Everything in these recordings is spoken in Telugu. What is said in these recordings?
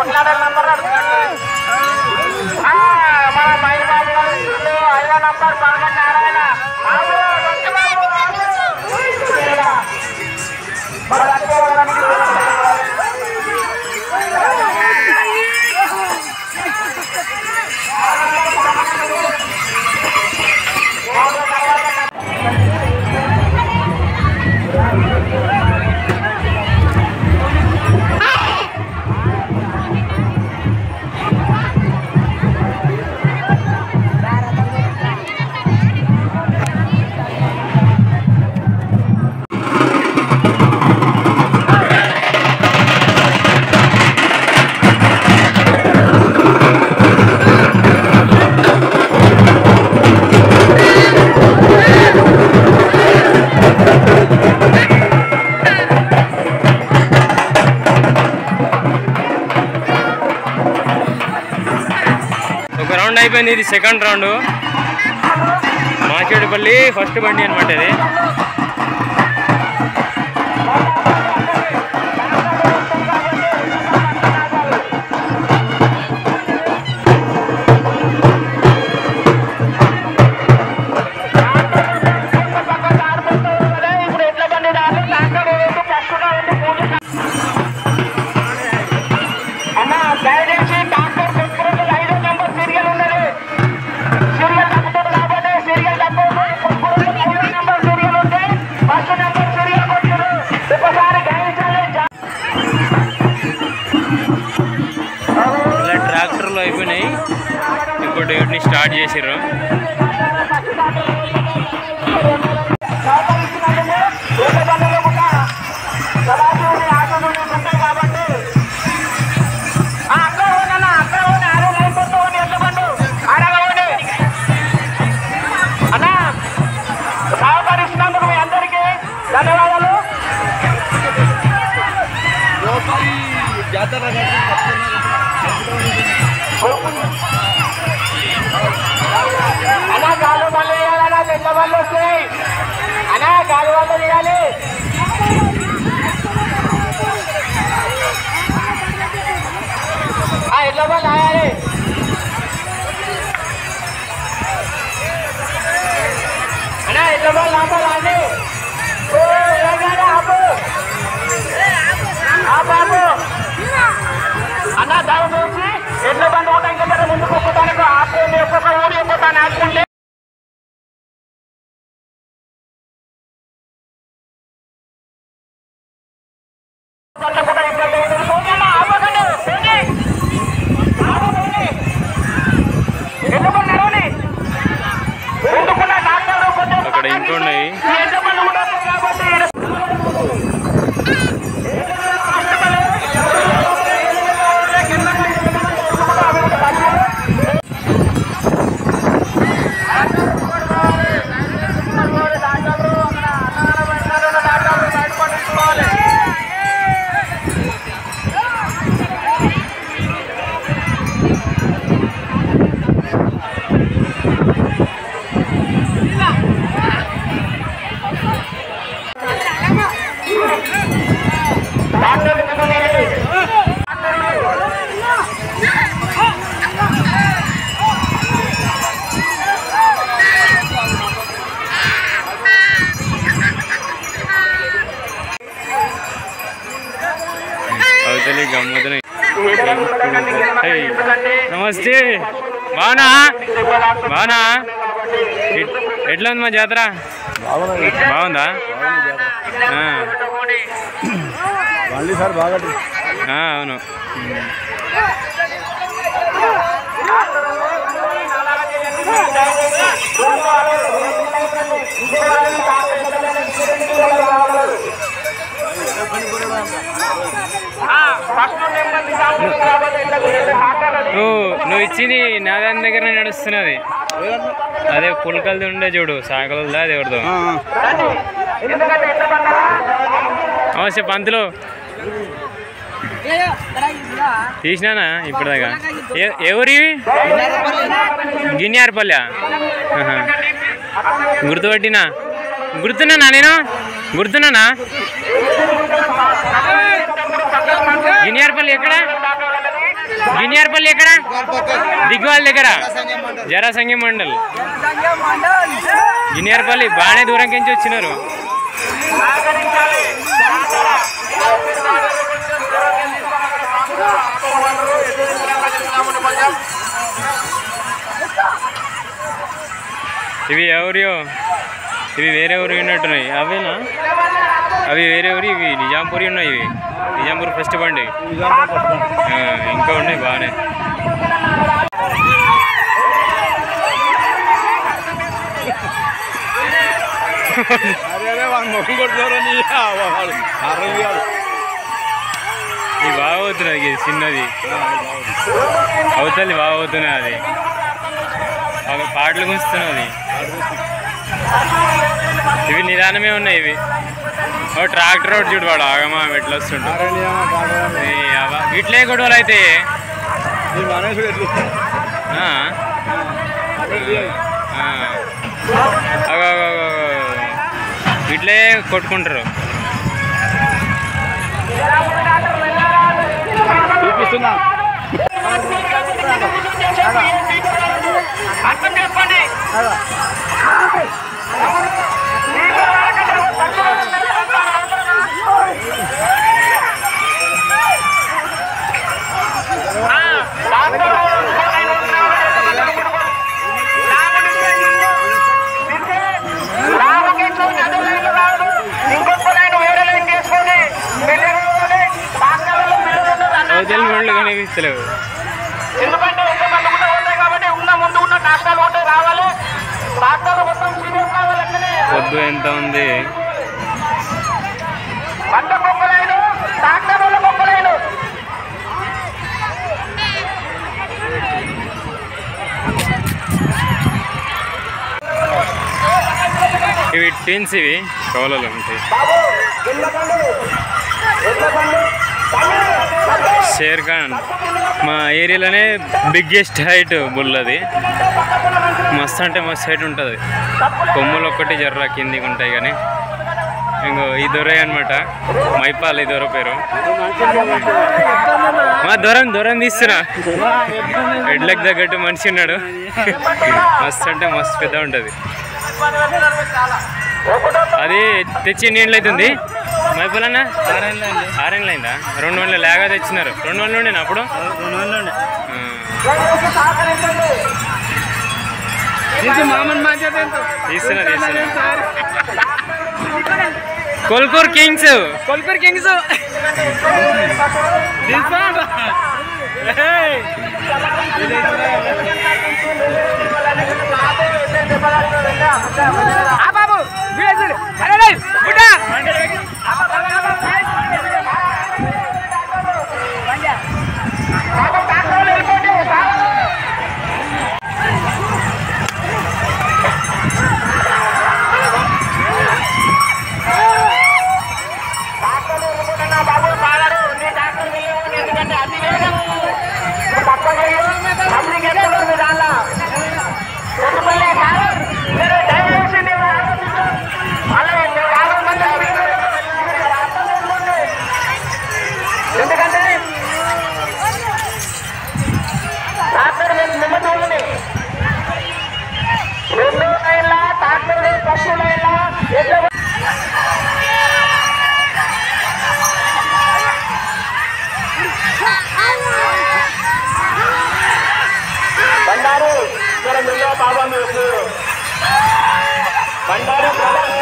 పద్నాలుగు నంబర్ మన మైల్ బాబు గారు ఇల్లు ఐదో నంబర్ పదకొండు నారాయణ బాబు, వచ్చి బాబు, బాబు. మన లక్ష్మీ వదనానికి ఒక రౌండ్ అయిపోయింది ఇది సెకండ్ రౌండ్ మాచేడుపల్లి ఫస్ట్ బండి అనమాట ఇది ఇప్పుడు ఎట్ల బండి రాదు ట్రాక్టర్ వేసి పక్కగా ఉండి పూజ అన్న దయచేసి ట్రాక్టర్ పెట్టుకుని ఐదో నెంబర్ సీరియల్ ఉన్నది సీరియల్ తప్పుతుంది కాబట్టి సీరియల్ తప్పదు ఐదో నెంబర్ సీరియల్ ఉంటే ఫస్ట్ నెంబర్ సీరియల్ కొట్టారు ఒకసారి గ్రహించాలి జా- ఇలా ట్రాక్టర్లు అయిపోయినాయి ఇప్పుడు వీటిని స్టార్ట్ చేసిర్రు సహకరిస్తున్నందుకు ఎడ్ల బండ్లు కూడా సదాశివుని ఆశీస్సులు ఉంటాయి కాబట్టి ఆ, అక్కడ పోనన్నా, అక్కడ పోనీ, ఆరో లైన్ కొత్త పోనీ, ఎడ్ల బండు. ఆడగా పోనీ. అన్నా, సహకరిస్తున్నందుకు మీ అందరికీ ధన్యవాదాలు అన్నా గాలి బండ్లు వేయాలన్నా ఎడ్ల బండ్లు వస్తాయి అన్నా గాలి బండ్లు వేయాలి ఆ ఎడ్ల బండ్లు ఆయాలి అన్నా ఎడ్ల బండ్లు ఆపాలి ఓ, ఏగాడు ఆపు. ఆపు, ఆపు. అన్న దాని నుంచి ఎడ్ల బండి కూడా ఇంకా జర ముందుకు ఒక్కటానికి ఆపు ఒక్కొక్క ఊరి ఒక్కొక్క ఆడుకుంటే కూడా ఇబ్బంది అవుతుంది. పోనీ అన్న, ఆపకండి. పోనీ. ఆపు, పోనీ. ఎడ్ల బండి నడవని. ఎందుకున్న డాక్టర్లు కొంచెం అక్కడ ఇంకా ఉన్నాయి ఈ ఎడ్ల బండి కూడా ఉంది కాబట్టి ఈడ- అవతలి గమ్మతుని నమస్తే బాగునా బాగునా ఎట్- ఎట్లా ఉంది మా జాతర బాగుందా ఆ. ఆ, అవును నువ్వు నువ్వు ఇచ్చింది నా దాని దగ్గర నడుస్తున్నది అదే పుల్కల్ది ఉండే చూడు సాగలదా అది ఎవరిదో నమస్తే పంతులు తీసినానా ఇప్పటిదాకా ఏ- ఎవరివి గిన్నెఆర్పల్లి గుర్తుపట్టినా గుర్తున్నానా నేను గుర్తున్నానా గిన్నెఆర్పల్లి ఎక్కడ గినియార్పల్లి ఎక్కడ దిగ్వాల్ దగ్గర జరాసంగి మండల్ గినియార్పల్లి బాగానే దూరం కించి వచ్చినారు ఇవి ఎవరియో ఇవి వేరే ఊరు ఉన్నట్టున్నాయి అవేనా అవి వేరే ఊరి ఇవి నిజాంపూరి ఉన్నాయి ఇవి నిజాంపూర్ ఫస్ట్ బండి ఆ, ఇంకా ఉన్నాయి బాగానే ఇది బాగా అవుతున్నది ఇది చిన్నది అవుతుంది బాగా అవుతున్నది అది బాగా పాటలు గుంచుతున్నది ఇవి నిదానమే ఉన్నాయి ఇవి ఓ ట్రాక్టర్ ఒకటి చూడు వాడు ఆగమా ఎట్లా వస్తుండు ఈ అవ- ఇట్లే గొడవలు అయితే ఆ? ఆ. అగో, అగో, అగో, అగో. ఇట్లే కొట్టుకుంటారు చూపిస్తున్నా అర్థం చేసుకోండి అవతల బండ్లు కనిపిస్తలేవు ఎందుకంటే ఎంతమంది కూడా ఉంటాయి కాబట్టి ఉన్న ముందు ఉన్న ట్రాక్టర్లు ఉంటాయి రావాలి ట్రాక్టర్లు మొత్తం సీరియస్ కావాలి అట్లనే పొద్దు ఎంత ఉంది పంట మొక్కలైన ట్రాక్టర్ల మొక్కలైన ఇవి టీన్స్ ఇవి కవలలు ఉంటాయి షేర్ ఖాన్ మా ఏరియాలోనే బిగ్గెస్ట్ హైట్ బుల్లది మస్తు అంటే మస్తు హైట్ ఉంటుంది కొమ్ములు ఒక్కటి జర్ర కిందికి ఉంటాయి కానీ ఇంకో ఈ దొర అనమాట మైపాల్ ఈ దొర పేరు మా దూరం దూరం తీస్తున్నా ఎడ్లకు తగ్గట్టు మనిషి ఉన్నాడు మస్తు అంటే మస్తు పెద్ద ఉంటుంది అది తెచ్చి ఎన్ని ఏళ్ళు అవుతుంది మైపులన్నా ఆరేళ్ళు అయిందా రెండు వందలు లేగా తెచ్చినారు రెండు వందలు ఉండేనా అప్పుడు ఆ. మామన్ మాధ్యత తీస్తున్నా తీస్తున్నా కొల్కూర్ కింగ్స్ కొల్కూర్ కింగ్స్ బాబు బాబు పాడారు నీ ట్రాక్టర్ వెళ్ళేవాడు ఎందుకంటే అతి వేగం తప్పదు పబ్లిక్ ఎక్కడ ఉంది దానిలో కొట్టుకునే కాదు మీరు డ్రైవ్ చేసింది మళ్ళీ మీరు యాభై మంది ఎందుకంటే ట్రాక్టర్ నిమ్మ చూడండి రెండు లైన్ల ట్రాక్టర్ ఫస్ట్ లైన్ల ఎట్లా బండారు ఇక్కడ మిల్లో బాబా మీకు బండారు ప్రధాని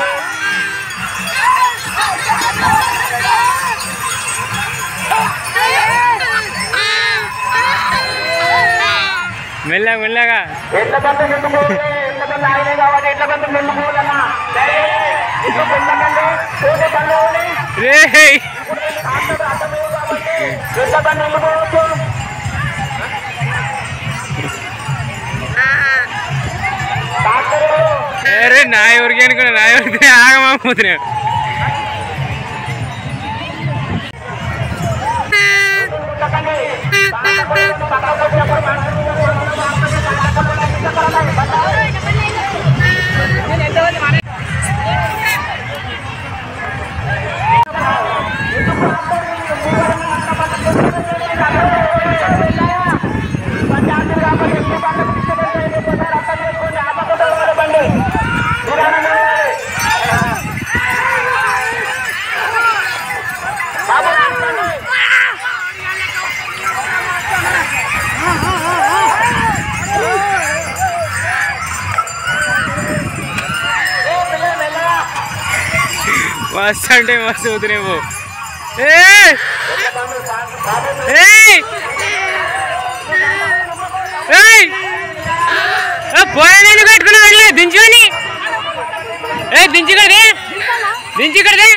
మెల్లగా మెల్లగా ఎట్ల బంధు ముందు పోతే ఎట్ల బంధు ఆయనే కాబట్టి ఎట్ల బంధు ముందు పోవాలన్నా సరే ఇప్పుడు పెంచకండి పోతే బంధు ఉంది రే ఎట్ల బంధు ముందు పోవచ్చు డాక్టరు అరే నా ఎవరికి అనుకున్నా నా ఎవరికి ఆగమాపోతున్నా ఆ మస్తు అంటే మస్తు అవుతున్నాయి పో ఏయ్! ఏయ్! ఏయ్! ఏ, పోయిన ఎందుకు పెట్టుకున్నావు అట్లే దించుకొని ఏ దించుకడదే దించుకడదే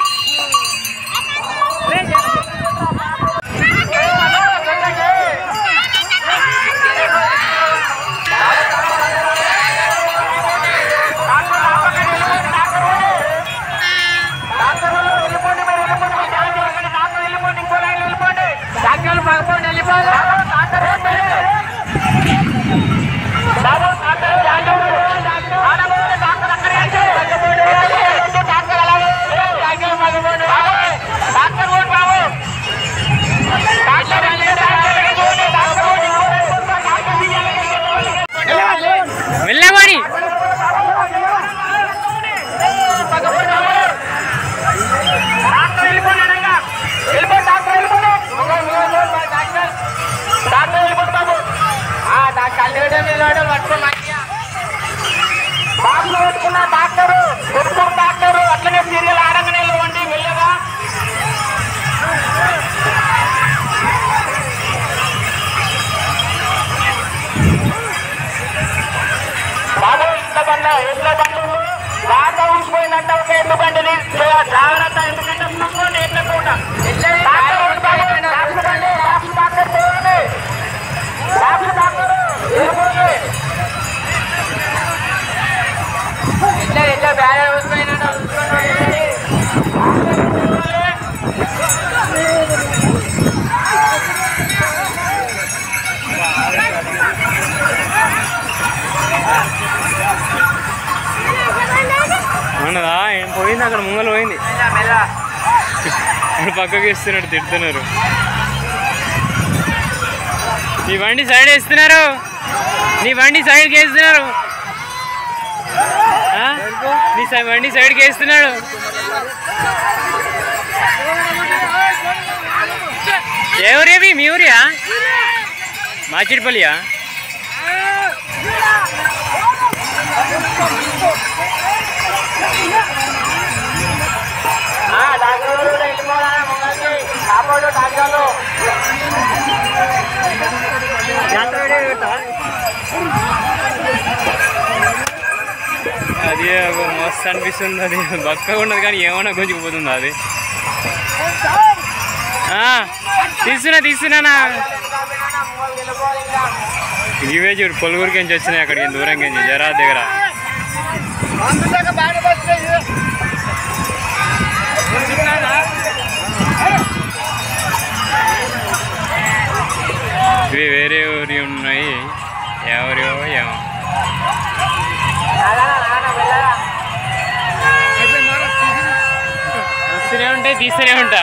డాక్టర్లు పదకొండు వెళ్ళిపోవాలి డాక్టర్ ఓటు బాబు డాక్టర్ వెళ్ళమని డాక్టరు కొడుకు డాక్టరు అట్లనే సీరియల్ ఆడంగానే ఇవ్వండి వెళ్ళగా బాబు ఇంట్లో బండ ఇంట్లో బండ్లు బాగా ఊసిపోయిందంట ఒక ఎడ్ల బండిని జాగ్రత్త ఎందుకంటే చూసుకోండి ఎట్లా కూడా డాక్టర్ ఉండు బాబు, డాక్టర్ బండి, డాక్టర్ డాక్టర్ చూడండి. డాక్టర్ డాక్టర్ వెళ్ళిపోండి. ఎట్లా ఎట్లా బ్యాగ్ ఊసిపోయిందంట చూసుకోండి. అన్నదా ఏం పోయింది అక్కడ ముంగలు పోయింది మెల్ల, మెల్ల. అక్కడ పక్కకి ఇస్తున్నట్టు తిడుతున్నారు నీ బండి సైడ్ వేస్తున్నారు నీ బండి సైడ్కి వేస్తున్నారు ఆ? నీ సై- బండి సైడ్కి వేస్తున్నాడు ఏ ఊరేవి మీ ఊరియా మాచిడిపల్లియా ఆ, డాక్టర్ కూడా వెళ్ళిపోరా ముంగల్కి. కాపాడు డాక్టర్లు అది ఒక మస్తు అనిపిస్తుంది అది బక్కగా ఉన్నది కానీ ఏమన్నా గుంజుకుపోతుంది అది ఆ, తీస్తున్నా తీస్తున్నానా ఇవే చూడు పొలుగురికి నుంచి వచ్చినాయి అక్కడికి దూరం నుంచి జరా దగ్గర ఇవి వేరే ఊరి ఉన్నాయి ఎవరియో ఏమో వస్తూనే ఉంటాయి తీస్తూనే ఉంటా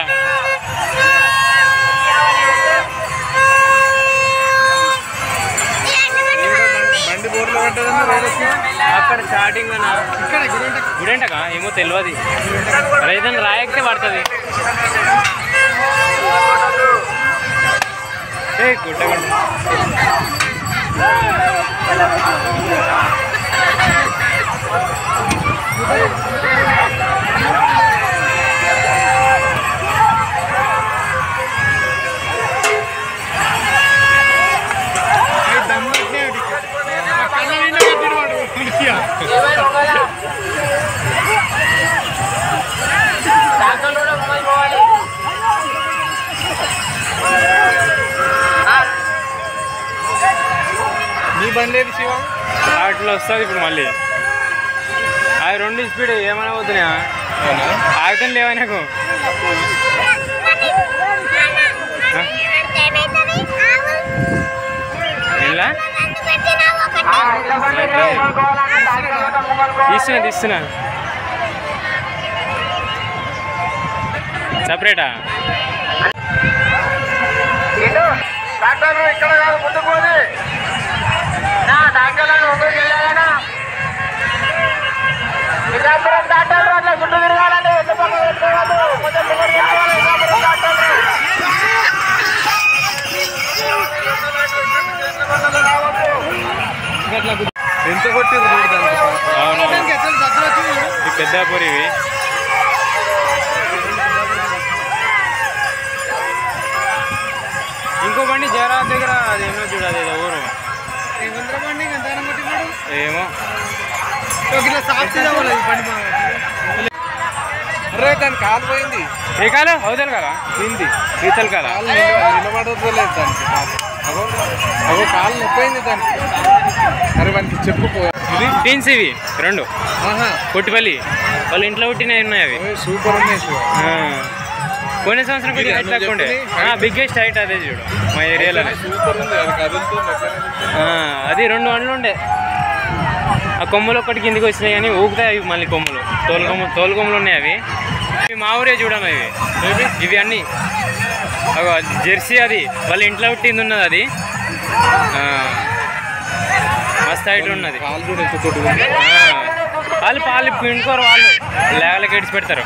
బండి బోర్లో పట్టదన్న వేరే అక్కడ స్టార్టింగ్ గుడేంటకా ఏమో తెలియదు రైతన్ రాయకపోతే పడుతుంది ఏ గుడ్డగండి డాక్టర్లు కూడా ముంగల్ పోవాలి నీ బండి ఏది శివ అట్లా వస్తుంది ఇప్పుడు మళ్ళీ అది రెండు స్పీడ్ ఏమైనా పోతున్నాయా ఆగుతాను లేవా నాకు ఇలా ఆ, ఇట్లా బండి ముంగల్ పోవాలన్నా డాక్టర్లు కూడా ముంగల్ పోవాలి. తీస్తున్నా తీస్తున్నా సపరేటా ఇటు డాక్టర్లు ఇక్కడ కాదు ముందుకు పోది నా డాక్టర్లను ముందుకు వెళ్ళాలనా నిజాపురం డాక్టర్లు అట్లా చుట్టూ తిరగాలండి ఎట్ల పక్క పెట్టుకోవద్దు కొంచెం ముందుకు రావాలి నిజాపురం డాక్టర్లు ఎంత కొట్టింది రోడ్డు దానికి అవును దానికి ఎట్లా దగ్గర వచ్చింది ఈ పెద్దాపూర్ ఇవి ఇంకో బండి జరా దగ్గర అదేమో చూడు అదేదో ఊరు ఈ గుండ్ర బండి ఎంతైనా కొట్టినాడు ఏమో ఇట్లా సాఫ్ చేయాలి ఈ బండి మా అరే దాని కాలు పోయింది ఏ కాలం అవుతాను కదా హింది ఈతలు కదా కాలు నిలబడలేదు దానికి అగో అగో కాలు నొప్పైంది దానికి అరే వానికి చెప్పుకో ఇది టీన్స్ ఇవి రెండు ఆహా కొట్టిపల్లి వాళ్ళ ఇంట్లో పుట్టినవి ఉన్నాయి అవి ఓయ్ సూపర్ ఉన్నాయి శివ ఆ. పోయిన సంవత్సరం కొద్దిగా హైట్ నువ్వు తక్కువ ఉండే చెప్పింది బిగ్గెస్ట్ హైట్ అదే చూడు మా ఏరియాలోనే సూపర్ ఉంది అది కదులుతుంది అట్లనే. ఆ, అది రెండు వండ్లు ఉండే ఆ కొమ్మలు ఒక్కటి కిందికి వచ్చినాయి కానీ ఊగుతాయి అవి మళ్ళీ కొమ్మలు తోలు కొమ్మ తోలు కొమ్మలు ఉన్నాయి అవి ఇవి మా ఊరే చూడము ఇవి ఏవి? ఇవి అన్నీ అగో జెర్సీ అది వాళ్ళ ఇంట్లో పుట్టింది ఉన్నది అది ఆ, మస్తు హైట్ ఉన్నది కాలు చూడు ఎంత కొట్టుకుంది ఆ, వాళ్ళు పాలు పిండుకోరు వాళ్ళు లేవలకి ఎడిచి పెడతారు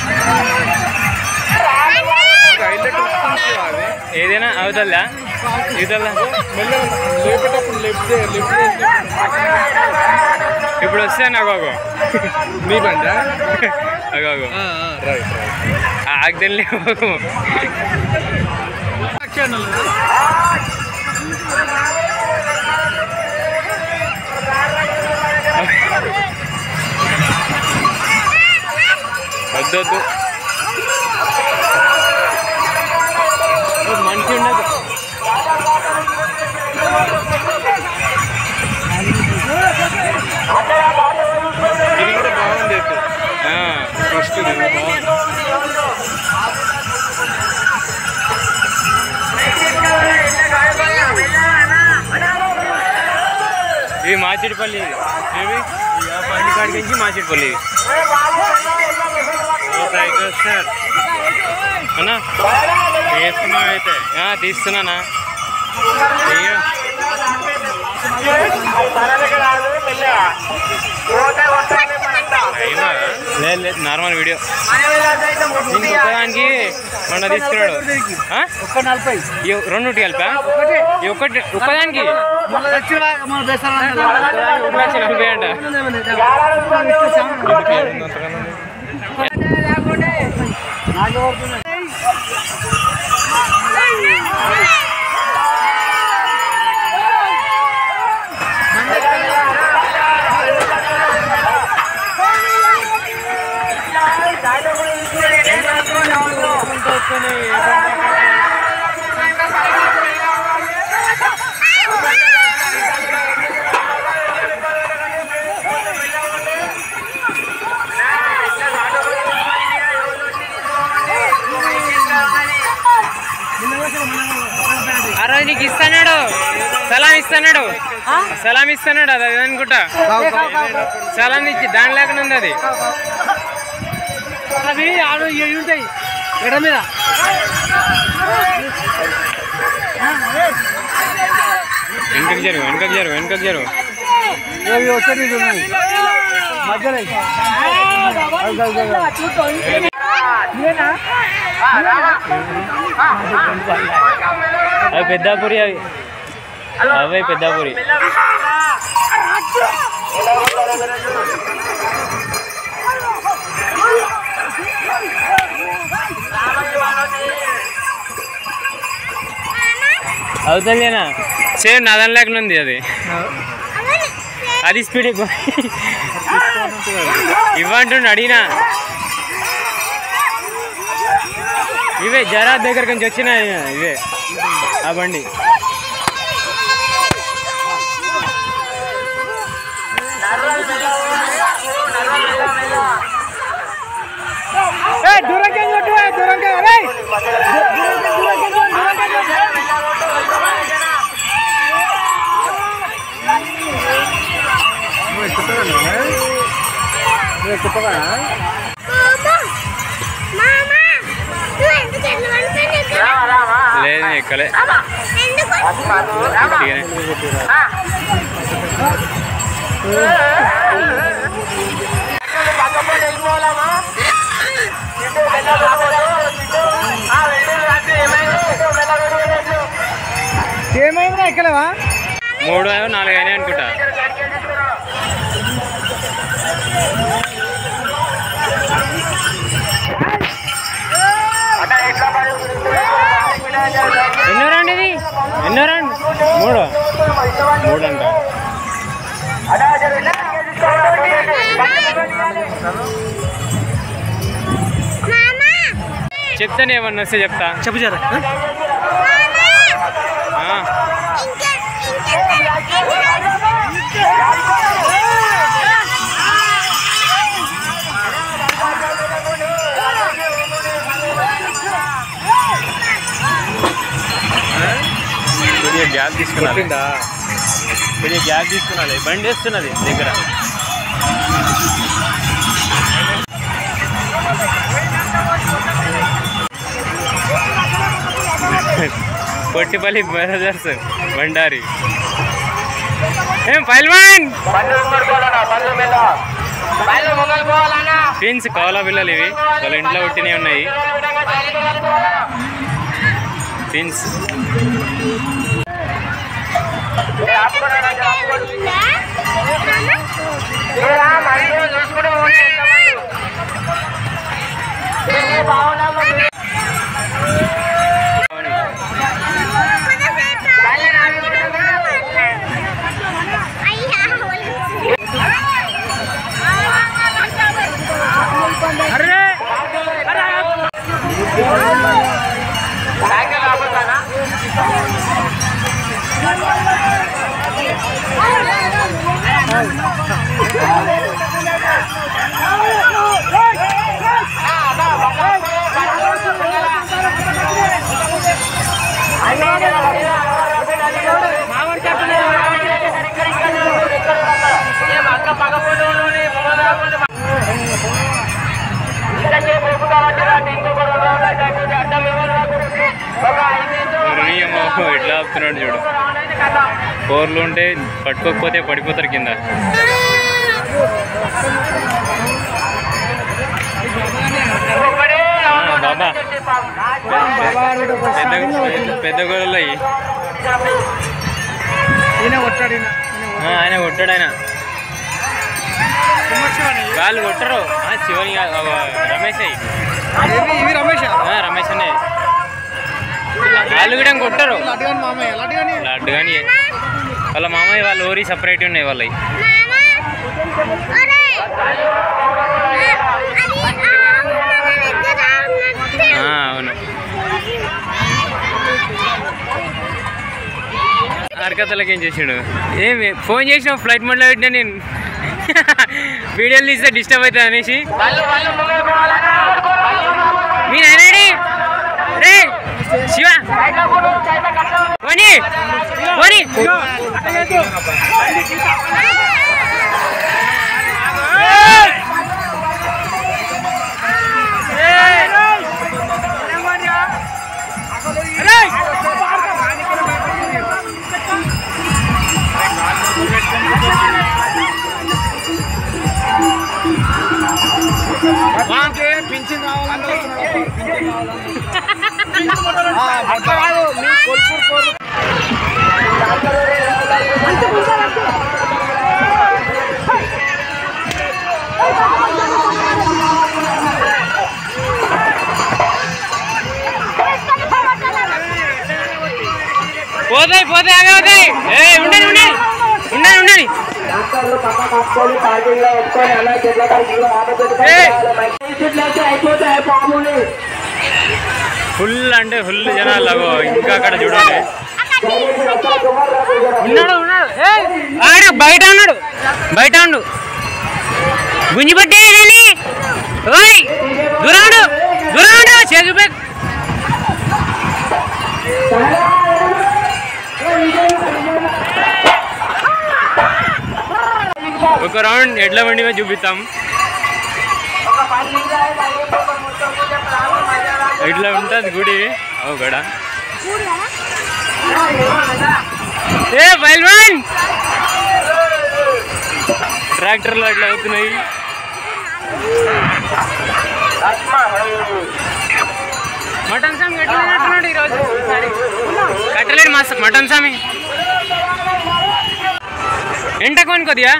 హైలైట్ వస్తుంది శివ అది ఏదైనా అవుతుందా ఇవుతుందా మెల్లగా లేపేటప్పుడు లెఫ్ట్ లెఫ్ట్ ఇప్పుడు వస్తే నాకు అగో మీ బండి అగో అగో రైట్ రైట్ ఆగ్దని లేవు వద్దు వద్దు మనిషి ఉండదు ఇది కూడా బాగుంది అయితే ఆ, ఫస్ట్ ఇది బాగుంది ఇవి మాచిడిపల్లి ఇవి ఏవి పండి కాడికి నుంచి మాచిడిపల్లి ఇవి సార్ అన్నా వేస్తున్నావు అయితే తీస్తున్నానా అయ్యో అయ్యా లేదు లేదు నార్మల్ వీడియో దీనికి ఒక్కదానికి మొన్న తీసుకున్నాడు ఆ? ఒక్క నలభై ఈ రెండు కలిపా ఈ ఒక్కటి ఒక్కదానికి మన తెచ్చిన మన ఒక లక్ష నలభై అంట ఆ రోజు నీకు ఇస్తాడు సలాం ఇస్తాడు సలాం ఇస్తాడు అది అది అనుకుంటా సలాం ఇచ్చి దాని లేకుండా ఉంది అది అవి ఆడు ఏడు ఉంటాయి ఎడ మీద వెనకకి జరుగు వెనకకి జరుగు వెనకకి జరుగు ఏవి ఒకటి ఉన్నాయి మధ్యలో అవి పెద్దాపురి అవి అవి పెద్దాపురి అవుతుందేనా సేమ్ నా దాని లేకుండా ఉంది అది అది స్పీడ్ ఎక్కువ ఇవ్వంటుండు అడిగినా ఇవే జరా దగ్గర నుంచి వచ్చిన ఇవే ఆ బండి దూరంగా కొట్టు దూరంగా రేయ్ లేదు ఎక్కలే ఉట్టిగానే. ఏమైందా ఎక్కలేవా మూడు నాలుగు అయినాయి అనుకుంటా ఎన్నో రౌండ్ ఇది ఎన్నో రౌండ్ మూడు మూడు అంట చెప్తాను ఏమన్నా వస్తే చెప్తా చెప్పు జరా ఆ, కొద్దిగా గ్యాప్ తీసుకున్నది కొట్టిందా కొద్దిగా గ్యాప్ తీసుకున్నది బండి వేస్తున్నది దగ్గర పొట్టిపల్లి బ్రదర్స్ బండారి ఏం పైల్వాన్ బండ్లు ముంగడుకోవాలన్నా బండ్లు మీద బండ్లు ముంగడుకోవాలన్నా ట్విన్స్ కవలా పిల్లలు ఇవి వాళ్ళ ఇంట్లో పుట్టినవి ఉన్నాయి ట్విన్స్ చూసుకుంటూ ఉండే బాగున్నా సైకిల్ రాబోతానా మురళీయమ్మ ఎట్లా ఆపుతున్నాడు చూడు ఫోర్లు ఉంటే పట్టుకోకపోతే పడిపోతారు కింద ఆ, బాబా పెద్ద పెద్ద- పెద్ద గొడవలు అయ్యి ఈయన కొట్టాడు ఈయన ఆ, ఆయన కొట్టాడు ఆయన వాళ్ళు కొట్టరు ఆ, శివని కాదు, ఆ, రమేష్ అయ్యి ఏవి ఇవి రమేష్ ఆ, రమేష్ అనే వాళ్ళు కూడా కొట్టరు అటుగాని మామయ్య అటుగాని లడ్డు కానీ వాళ్ళ మామయ్య వాళ్ళ ఊరి సపరేట్ ఉన్నాయి వాళ్ళవి ఆ, అవును అరకతలకి ఏం చేసిండు ఏమి ఫోన్ చేసిన ఫ్లైట్ మోడ్లో పెట్టినా నేను వీడియోలు తీస్తే డిస్టర్బ్ అవుతుంది అనేసి మీ నాయనడి రే శివ పోనీ పోనీ పింఛన్ కావాలని అట్లా కాదు మీ కొల్పూర్ కోరు పోతాయి పోతాయి అవే అవుతాయి ఏ ఉండండి ఉండండి ఉండండి ఉండండి డాక్టర్లు పక్క కట్టుకొని పార్కింగ్ లో పెట్టుకొని అలా చెట్ల కలిసి అయిపోతాయి పాముని ఫుల్ అంటే ఫుల్ జనాలు అగో ఇంకా అక్కడ చూడండి ఉన్నాడు ఉన్నాడు ఏయ్, ఆడ బయట ఉన్నాడు బయట ఉండు గుంజిపట్టి వెళ్ళి ఓయ్ దూరం ఉండు దూరం ఉండు చేతులు పెక్ ఒక రౌండ్ ఎడ్ల బండి మీద చూపిస్తాం ఇట్లా ఉంటుంది గుడి ఓ గడ ఏ బైల్వాన్ ట్రాక్టర్లు అట్లా అవుతున్నాయి మటన్ సామి కట్టలేనట్టున్నాడు ఈరోజు ఈసారి. కట్టలేడు మా మటన్ సామి ఎంట కొని కొద్దిగా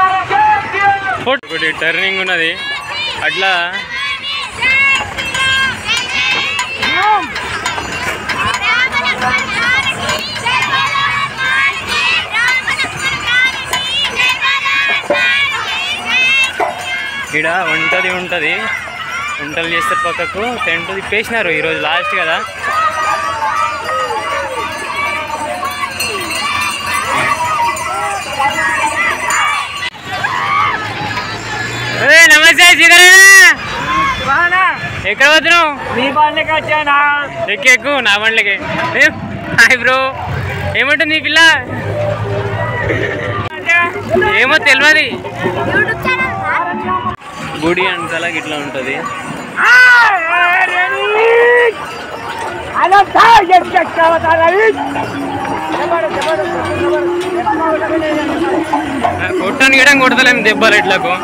ఒకటి టర్నింగ్ ఉన్నది అట్లా ఈడ వంటది ఉంటుంది వంటలు చేస్తారు పక్కకు టెంట్ తిప్పేసినారు ఈరోజు లాస్ట్ కదా ఏయ్, నమస్తే సీతారామా ఎక్కడ పోతున్నావు మీ బండికి వచ్చానా ఎక్కి ఎక్కు నా బండ్లకి ఏం? హాయ్ బ్రో ఏమంటుంది ఈ పిల్ల ఏమో తెలియదు యూట్యూబ్ ఛానల్ గుడి అంతలా ఇట్లా ఉంటుంది అదంతా ఎక్కాలి కొట్టని గిడం కొడతలేం దెబ్బలు ఇట్లాకు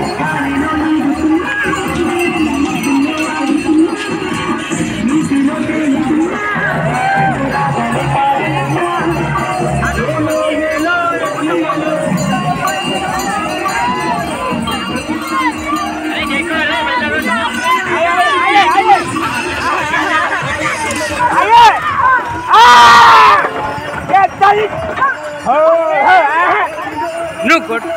నువ్వు కొట్టు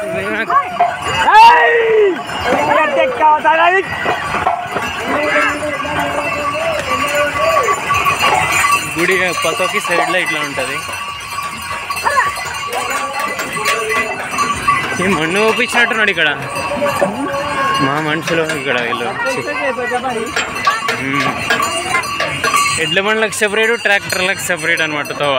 గుడి పక్కకి సైడ్లో ఇట్లా ఉంటుంది ఈ మన్ను ఒప్పించినట్టున్నాడు ఇక్కడ మా మనుషులు ఇక్కడ వీళ్ళు ఛీ. మ్మ్. ఎడ్ల బండ్లకు సెపరేట్ ట్రాక్టర్లకు సెపరేట్ అనమాట తోవ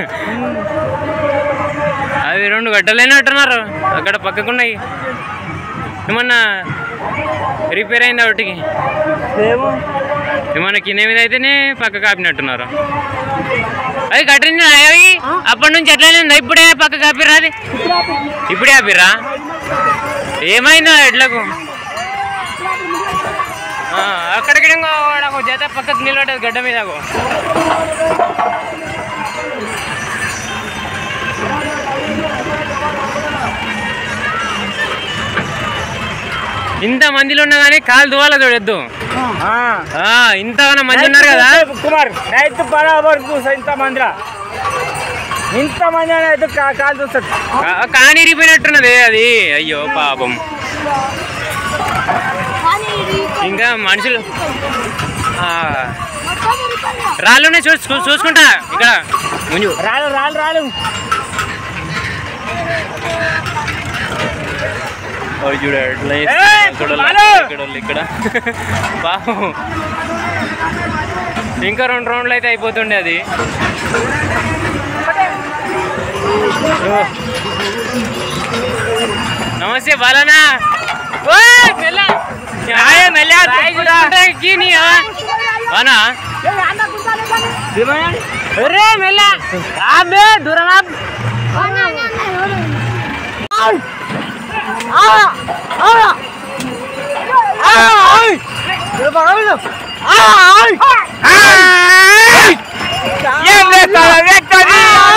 అవి రెండు గడ్డలేనట్టున్నారు అక్కడ పక్కకున్నాయి ఏమన్నా రిపేర్ అయిందా ఒకటికి ఏమన్నా కింద మీద అయితేనే పక్క కాపినట్టున్నారు అవి కట్టిన అవి అప్పటి నుంచి ఎట్లనే ఉందా ఇప్పుడే పక్క కాపిర్రా అది ఇప్పుడే ఆపిర్రా ఏమైందో ఎడ్లకు ఆ, అక్కడికి ఇంకో వాడు ఒక జత పక్కకు నిలబడ్డది గడ్డ మీద అగో. ఇంత మందిలో ఉన్నా కానీ కాలు దువాల చూడొద్దు ఆ, ఇంతగానో మంది ఉన్నారు కదా కుమార్ రైతు బరాబర్ చూసా ఇంత మందిరా ఇంత మంది అయితే కా- కాలు చూస్తాడు కా- కాని ఇరిగిపోయినట్టున్నది అది అయ్యో పాపం కానీ ఇది ఇంకా మనుషులు ఆ, మొత్తం ఇరుకన్నా. రాళ్ళునే చూ చూ- చూసుకుంటా ఇక్కడ ముందు రాలు రాలు రాలు ఓ చూడు ఎట్లా ఏయ్, చేస్తున్నారు. ఇక్కడ వాళ్ళు బాలు! ఇక్కడ వాళ్ళు ఇక్కడ పాపం ఇంకా రెండు రౌండ్లు అయితే అయిపోతుండే అది ఓ. నమస్తే బాలనా ఓయ్, మెల్ల. రాయే, మెల్ల. రాయి చూసుకుంటా ఎక్కి నీ, ఆ? వానా ఏ, అన్న కుర్తాలే కానీ. రే మెల్ల ఆమె దూరం అన్న, అన్న, అన్న, ఎవరు? ఏం చేస్తారా వ్యక్తి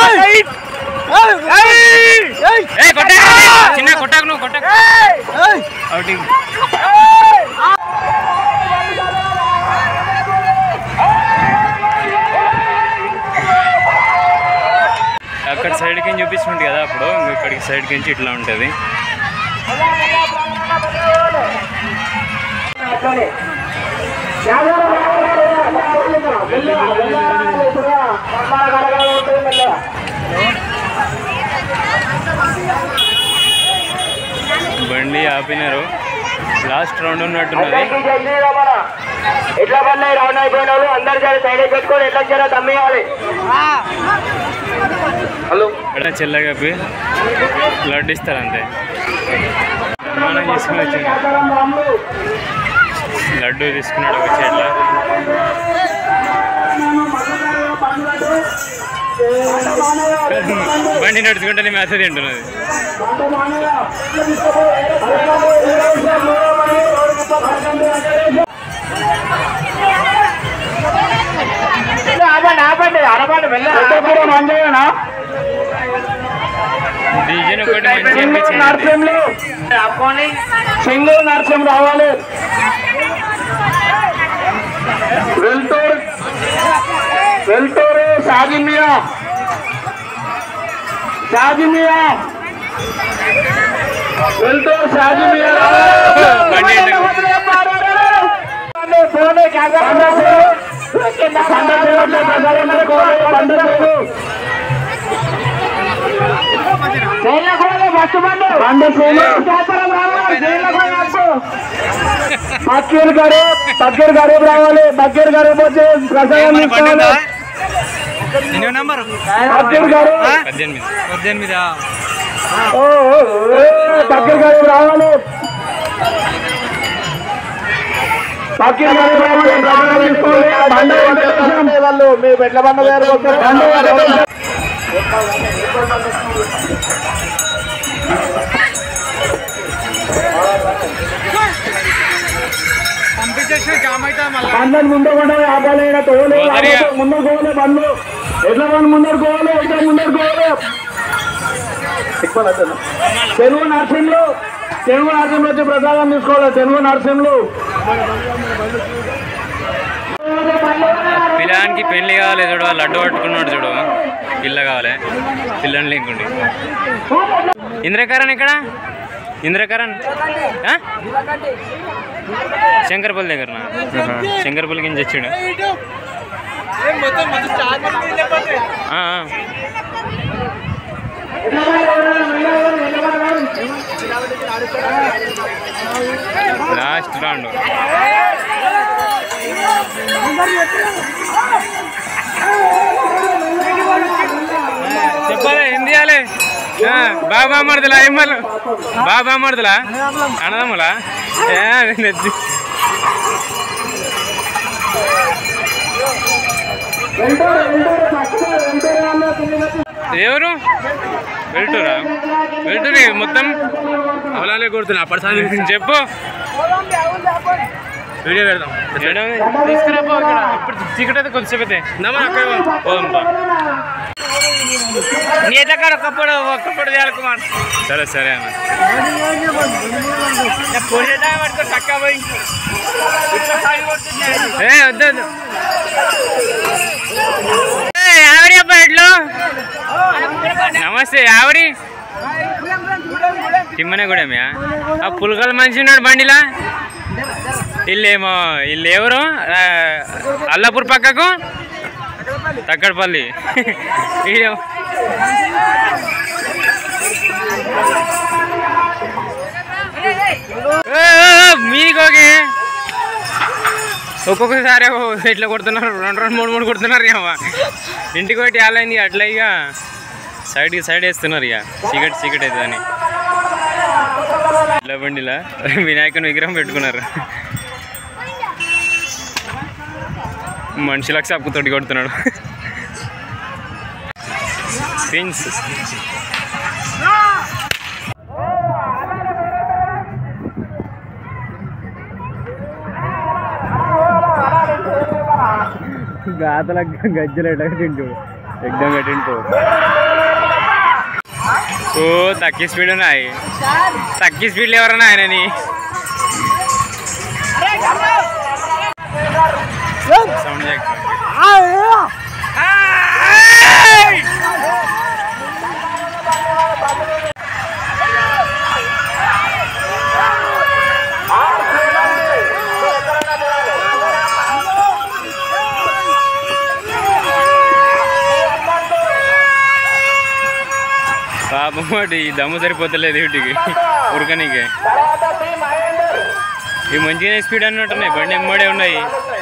ఏ కొట్టాక చిన్న కొట్టాకు నువ్వు కొట్టాకు అవుటింగ్ అక్కడ సైడ్ కింద చూపించుకుంటు కదా అప్పుడు ఇంక ఇక్కడికి సైడ్ కించి ఇట్లా ఉంటుంది బండి ఆపినారు లాస్ట్ రౌండ్ ఉన్నట్టున్నది ఎట్లా పడినాయి రౌండ్ అయిపోయిన వాళ్ళు అందరు జర సైడ్ పెట్టుకొని ఎట్లా జర దమ్మేయాలి హలో ఇక్కడ చెల్లగప్పి లడ్డు ఇస్తారు అంతే మనం తీసుకుని వచ్చింది లడ్డు తీసుకున్నాడు ఒక చెట్ల బండి నడుచుకుంటేనే మేత తింటున్నది ఆపండి ఆపండి అరబండి వెళ్ళ మంచిగా డిజైన్ ఒకటి మంచి అనిపించింది నరసింహులు ఆపుకోండి సింగు నరసింహ రావాలి వెల్టూరు వెల్టూరు షాజిమియా షాజిమియా వెళ్తూరు షాజీ బండి ఎండకు. బక్కీర్ గారు బక్కీర్ గారు రావాలి బక్కీర్ గారు పోతే ప్రసాదం తీసుకోవాలి ఎన్నో నంబర్ బక్కీర్ గారు పద్దెనిమిది పద్దెనిమిది ఓ, ఓ, ఓ, బక్కీర్ గారు రావాలి బక్కీర్ గారు రావాలి ప్రసాదం తీసుకోవాలి బండ వెంకటేశం. వాళ్ళు మీ పెట్ల బండ గారు వస్తారు. బండ వెంకటేశం. పంపించేసిన జామ్ అయితే మళ్ళీ బండ్లను ముందు కూడా ఆపాలైన తోలే పోతారుగా. ముందు పోవాలి బండ్లు ఎట్లా బండ్లు ముందరు పోవాలి ఎట్లా ముందరు పోవాలి తెలుగు నర్సింగ్లు తెలుగు నర్సింగ్లు వచ్చి ప్రసాదం తీసుకోవాలి తెలుగు నర్సింగ్లు పిల్లానికి పెళ్లి కావాలి చూడు లడ్డు పట్టుకున్నాడు చూడు పిల్ల కావాలి పిల్లని లేకుండి ఇంద్రకరణ్ ఎక్కడ ఇంద్రకరణ్ ఆ? శంకర్పల్లి దగ్గర శంకర్పల్లి కింద తెచ్చాడు మొత్తం మొత్తం స్టార్ట్ ఆ, ఆ. లాస్ట్ రౌండ్ చెప్పాలి ఏం తీయాలి ఆ, బాబా మరదలా ఏమలు బాబా మరదలా అన్నదమ్ములా ఏ, అది నచ్చి ఎవరు వెళ్తురా వెళ్తురే మొత్తం అవలాలే కొడుతున్నా అప్పటి చెప్పు వీడియో పెడదాం తీసుకురాపో ఇక్కడ ఇప్పుడు చీకటి అయితే కొద్దిసేపు అయితే పోదాం పా. నీ దగ్గర ఒక్కప్పుడు ఒక్కప్పుడు చేయాలి కుమార్ సరే సరే అన్న ఏ వద్దు వద్దు ఏ, ఎవరి అబ్బా ఇట్లు నమస్తే ఎవరి తిమ్మనగూడెమే ఆ పులకల మనిషి ఉన్నాడు బండిలా వీళ్ళేమో వీళ్ళు ఎవరు ఆ, అల్లాపూర్ పక్కకు తక్కడపల్లి వీడు- ఏ, ఏ, ఏ, మీకు ఓకే ఒక్కొక్కసారి ఓ- ఇట్లా కొడుతున్నారు రెండు రెండు మూడు మూడు కొడుతున్నారు ఇక ఇంటికి ఒకటి ఆలైంది అట్లా ఇక సైడ్కి సైడ్ వేస్తున్నారు ఇక చీకటి చీకటి అవుతుందని ఇలా బండిలా వినాయకుని విగ్రహం పెట్టుకున్నారు మనుషులకు సప్పుతోటి కొడుతున్నాడు పిన్స్ గాతల గజ్జలు ఎట్లా కట్టిండు ఎగ్దం కట్టిండు ఓ తక్కువ స్పీడ్ ఉన్నాయి తక్కువ స్పీడ్లో ఎవరన్నా ఆయనని సౌండ్ చేయకు. పాపం వాటి ఈ దమ్ము సరిపోతలేదు వీటికి ఉరకనీకి ఇవి మంచిగానే స్పీడ్ అన్నట్టున్నాయి బండి ఎమ్మడే ఉన్నాయి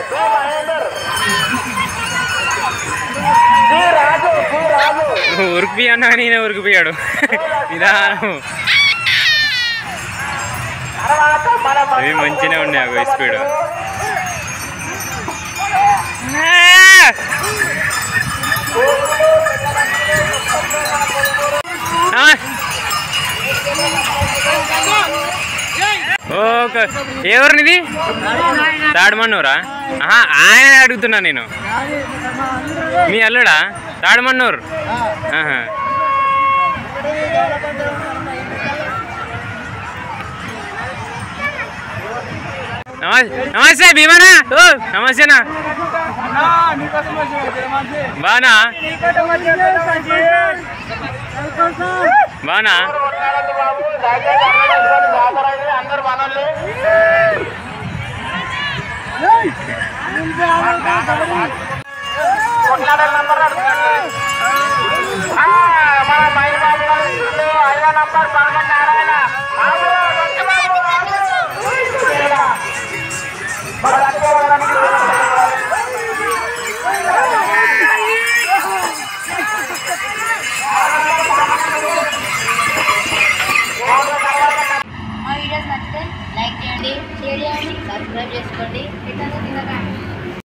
ఉరికిపోయి అన్నా నేనే ఉరికిపోయాడు నిదానం ఇవి మంచిగానే ఉన్నాయి అవి స్పీడ్ ఓకే ఎవరినిది తాడమన్నూరా ఆహా, ఆయన అడుగుతున్నా నేను మీ అల్లుడా తాడమన్నూరు ఆహా. నమస్తే నమస్తే భీమనా ఓ నమస్తేనా బానా బానా కొట్లాడద్దు బాబు దయచేసి అర్థం చేసుకోండి జాతర ఇది అందరు మనల్ని కొట్లాడే నంబర్ మన మైల్ బాబు గారు ఇల్లు ఐదో నంబర్ పదకొండు నారాయణ బాబు, వచ్చి బాబు, బాబు. మన లక్ష్మీ వాళ్ళని మా వీడియోస్ నచ్చితే లైక్ చేయండి షేర్ చేయండి సబ్స్క్రైబ్ చేసుకోండి ఇతను తినకండి